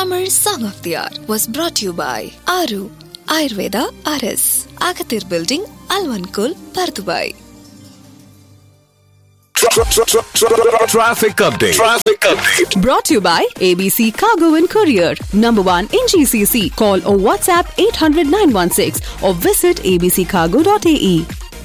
Tamil Song of the Hour was brought to you by Aru Ayurveda RS, Agathir Building, Alvankul, Pardubai. Traffic update. Traffic update. Brought to you by ABC Cargo and Courier. Number one in GCC. Call or WhatsApp 800 916 or visit abccargo.ae.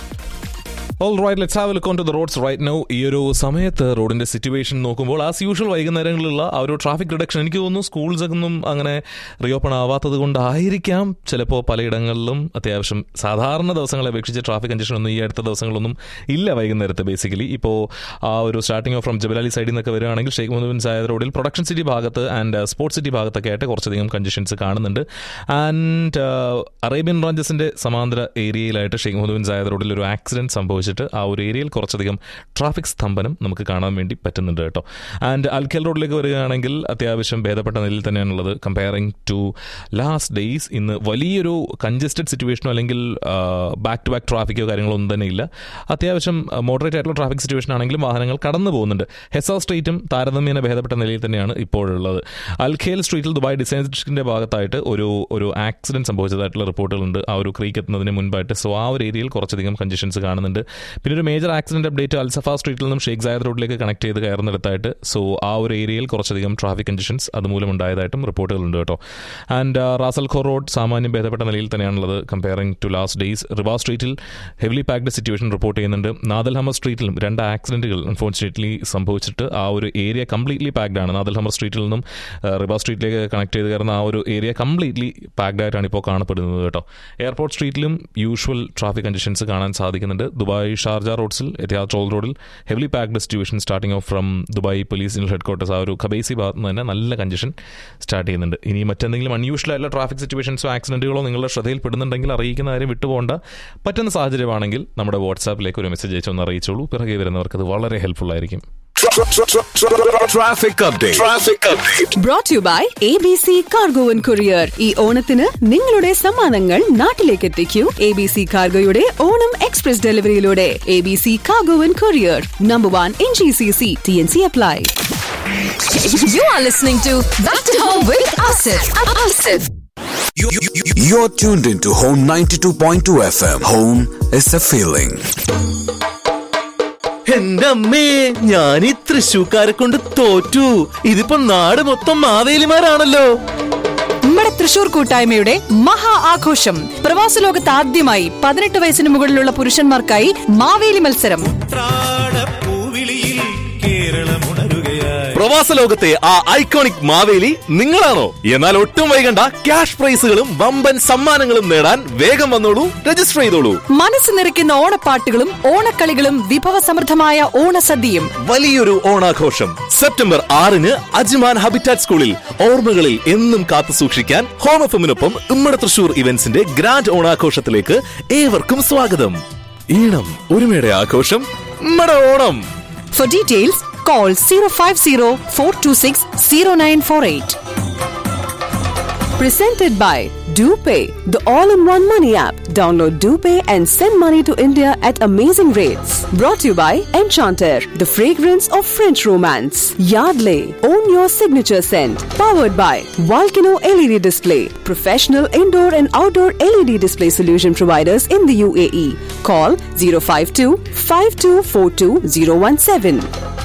All right let's have look on to the roads right now ഈ ഒരു സമയത്ത് റോഡിന്റെ situation നോക്കുമ്പോൾ as usual വൈകുന്നേരങ്ങളിലുള്ള ആ ഒരു traffic reduction എനിക്ക് തോന്നുന്നു schools ഒന്നും അങ്ങനെ റീഓപ്പൺ ആവാത്തത് കൊണ്ടായിരിക്കാം ചിലപ്പോൾ പലയിടങ്ങളിലും അത്യാവശ്യം സാധാരണ ദിവസങ്ങളെ അപേക്ഷിച്ച് ട്രാഫിക് കണ്ടീഷൻ ഒന്നും ഈ അടുത്ത ദിവസങ്ങളൊന്നും ഇല്ല വൈകുന്നേരത്ത് ബേസിക്കലി ഇപ്പോൾ ആ ഒരു സ്റ്റാർട്ടിംഗ് ഓഫ് ഫ്രം ജബലാലി സൈഡിൽ നിന്നൊക്കെ വരികയാണെങ്കിൽ ഷെയ്ഖ് മുഹമ്മദ് ബിൻ സായദ് റോഡിൽ പ്രൊഡക്ഷൻ സിറ്റി ഭാഗത്ത് ആൻഡ് സ്പോർട്സ് സിറ്റി ഭാഗത്തൊക്കെ ആയിട്ട് കുറച്ചധികം കണ്ടീഷൻസ് കാണുന്നുണ്ട് ആൻഡ് അറേബ്യൻ റാഞ്ചസിന്റെ സമാന്തര ഏരിയയിലായിട്ട് ഷെയ്ഖ് മുഹമ്മദ് ബിൻ സായദ് റോഡിൽ ഒരു ആക്സിഡന്റ് സംഭവിച്ചിട്ട് ആ ഒരു ഏരിയയിൽ കുറച്ചധികം ട്രാഫിക് സ്തംഭനം നമുക്ക് കാണാൻ വേണ്ടി പറ്റുന്നുണ്ട് കേട്ടോ ആൻഡ് അൽക്കൽ റോഡിലേക്ക് വരികയാണെങ്കിൽ അത്യാവശ്യം ഭേദപ്പെട്ട നിലയിൽ തന്നെയാണുള്ളത് കമ്പയറിംഗ് ടു ലാസ്റ്റ് ഡേയ്സ് ഇന്ന് വലിയൊരു കൺജസ്റ്റഡ് സിറ്റുവേഷനോ അല്ലെങ്കിൽ ബാക്ക് ടു ബാക്ക് ട്രാഫിക്കോ കാര്യങ്ങളോ ഒന്നും തന്നെ ഇല്ല അത്യാവശ്യം മോഡറേറ്റ് ആയിട്ടുള്ള ട്രാഫിക് സിറ്റുവേഷൻ ആണെങ്കിലും വാഹനങ്ങൾ കടന്നു പോകുന്നുണ്ട് ഹെസ സ്ട്രീറ്റും താരതമ്യേന ഭേദപ്പെട്ട നിലയിൽ തന്നെയാണ് ഇപ്പോഴുള്ളത് അൽഖേൽ സ്ട്രീറ്റിൽ ദുബായ് ഡിസൈൻ ഡിസ്ട്രിക്റ്റിന്റെ ഭാഗത്തായിട്ട് ഒരു ഒരു ആക്സിഡന്റ് സംഭവിച്ചതായിട്ടുള്ള റിപ്പോർട്ടുകളുണ്ട് ആ ഒരു ക്രീക്ക് എത്തുന്നതിന് മുൻപായിട്ട് സോ ആ ഒരു ഏരിയയിൽ കുറച്ചധികം കണ്ടീഷൻസ് കാണുന്നുണ്ട് പിന്നെ ഒരു മേജർ ആക്സിഡന്റ് അപ്ഡേറ്റ് അൽസഫ സ്ട്രീറ്റിൽ നിന്നും ഷേഖ് സായദ് റോഡിലേക്ക് കണക്ട് ചെയ്ത് കയറുന്നിടത്തായിട്ട് സോ ആ ഒരു ഏരിയയിൽ കുറച്ചധികം ട്രാഫിക് കണ്ടീഷൻസ് അതുമൂലം ഉണ്ടായതായിട്ടും റിപ്പോർട്ടുകളുണ്ട് കേട്ടോ ആൻഡ് റാസൽ ഖോർ റോഡ് സാമാന്യം ഭേദപ്പെട്ട നിലയിൽ തന്നെയാണുള്ളത് കമ്പയറിംഗ് ടു ലാസ്റ്റ് ഡേയ്സ് റിവാ സ്ട്രീറ്റിൽ ഹെവിലി പാക്ഡ് സിറ്റുവേഷൻ റിപ്പോർട്ട് ചെയ്യുന്നുണ്ട് നാദൽ ഹമർ സ്ട്രീറ്റിലും രണ്ട് ആക്സിഡന്റുകൾ അൺഫോർച്ചുനേറ്റ്ലി സംഭവിച്ചിട്ട് ആ ഒരു ഏരിയ കംപ്ലീറ്റ്ലി പാക്ഡ് ആണ് നാദൽ ഹമർ സ്ട്രീറ്റിൽ നിന്നും റിവാ സ്ട്രീറ്റിലേക്ക് കണക്ട് ചെയ്ത് കയറുന്ന ആ ഒരു ഏരിയ കംപ്ലീറ്റ്ലി പാക്ഡ് ആയിട്ടാണ് ഇപ്പോൾ കാണപ്പെടുന്നത് കേട്ടോ എയർപോർട്ട് സ്ട്രീറ്റിലും യൂഷ്വൽ ട്രാഫിക് കണ്ടീഷൻസ് കാണാൻ സാധിക്കുന്നുണ്ട് ദുബായ് ഷാർജ റോഡ്സിൽ എത്തിയാദ് റോൾ റോഡിൽ heavily packed situation starting off from Dubai police headquarters ആ ഒരു ഖബേസി ഭാഗത്ത് നിന്ന് തന്നെ നല്ല കണ്ടീഷൻ സ്റ്റാർട്ട് ചെയ്യുന്നുണ്ട് ഇനി മറ്റെന്തെങ്കിലും അൺയൂഷ്വൽ ആയിട്ടുള്ള ട്രാഫിക് സിറ്റുവേഷൻസോ ആക്സിഡന്റുകളോ നിങ്ങളുടെ ശ്രദ്ധയിൽപ്പെടുന്നുണ്ടെങ്കിൽ അറിയിക്കുന്ന കാര്യം വിട്ടുപോകേണ്ട പറ്റുന്ന സാഹചര്യമാണെങ്കിൽ നമ്മുടെ വാട്സാപ്പിലേക്ക് ഒരു മെസ്സേജ് അയച്ചൊന്ന് അറിയിച്ചോളൂ പിറകെ വരുന്നവർക്ക് അത് വളരെ ഹെൽപ്ഫുൾ ആയിരിക്കും Traffic update. Traffic update. Brought to you by ABC Cargo and Courier. ഈ ഓണത്തിന് നിങ്ങളുടെ സമ്മാനങ്ങൾ നാട്ടിലേക്ക് എത്തിക്കൂ എ ബി സി കാർഗോയുടെ ഓണം എക്സ്പ്രസ് ഡെലിവറിയിലൂടെ A B C cargo and courier number one in G C C T N C apply You are listening to Back to Home with Asif. Asif. You- you- you- You're tuned into Home 92.2 FM. Home is a feeling. എന്റെ അമ്മേ ഞാൻ ഈ തൃശ്ശൂക്കാരെ കൊണ്ട് തോറ്റു ഇതിപ്പോ നാട് മൊത്തം മാവേലിമാരാണല്ലോ നമ്മുടെ തൃശൂർ കൂട്ടായ്മയുടെ മഹാ ആഘോഷം പ്രവാസ ലോകത്ത് ആദ്യമായി പതിനെട്ട് വയസ്സിന് മുകളിലുള്ള പുരുഷന്മാർക്കായി മാവേലി മത്സരം ത്രാടപ്പൂവിളിയിൽ കേരളമുണരുകയായി പ്രവാസ ലോകത്തെ ആ ഐക്കോണിക് മാവേലി നിങ്ങളാണോ എന്നാൽ ഒട്ടും വൈകണ്ട ക്യാഷ് പ്രൈസുകളും വമ്പൻ സമ്മാനങ്ങളും നേടാൻ വേഗം വന്നോളൂ രജിസ്റ്റർ ചെയ്തോളൂ മനസ്സ് നിറയ്ക്കുന്ന ഓണപ്പാട്ടുകളും ഓണക്കളികളും വിഭവസമൃദ്ധമായ ഓണസദ്യയും വലിയൊരു ഓണാഘോഷം സെപ്റ്റംബർ ആറിന് അജ്മാൻ ഹബിറ്റാറ്റ് സ്കൂളിൽ ഓർമ്മകളിൽ എന്നും കാത്തു സൂക്ഷിക്കാൻ ഹോം എഫിനൊപ്പം ഉമ്മട തൃശൂർ ഇവന്റ്സിന്റെ ഗ്രാൻഡ് ഓണാഘോഷത്തിലേക്ക് ഏവർക്കും സ്വാഗതം ഈണം ഒരുമയുടെ ആഘോഷം ഉമ്മടെ Onam For details, call 050 426 0948. Presented by DuPay, the all-in-one money app. Download DuPay and send money to India at amazing rates. Brought to you by Enchanter, the fragrance of French romance. Yardley, own your signature scent. Powered by Volcano LED Display, professional indoor and outdoor LED display solution providers in the UAE. Call 052 5242 017.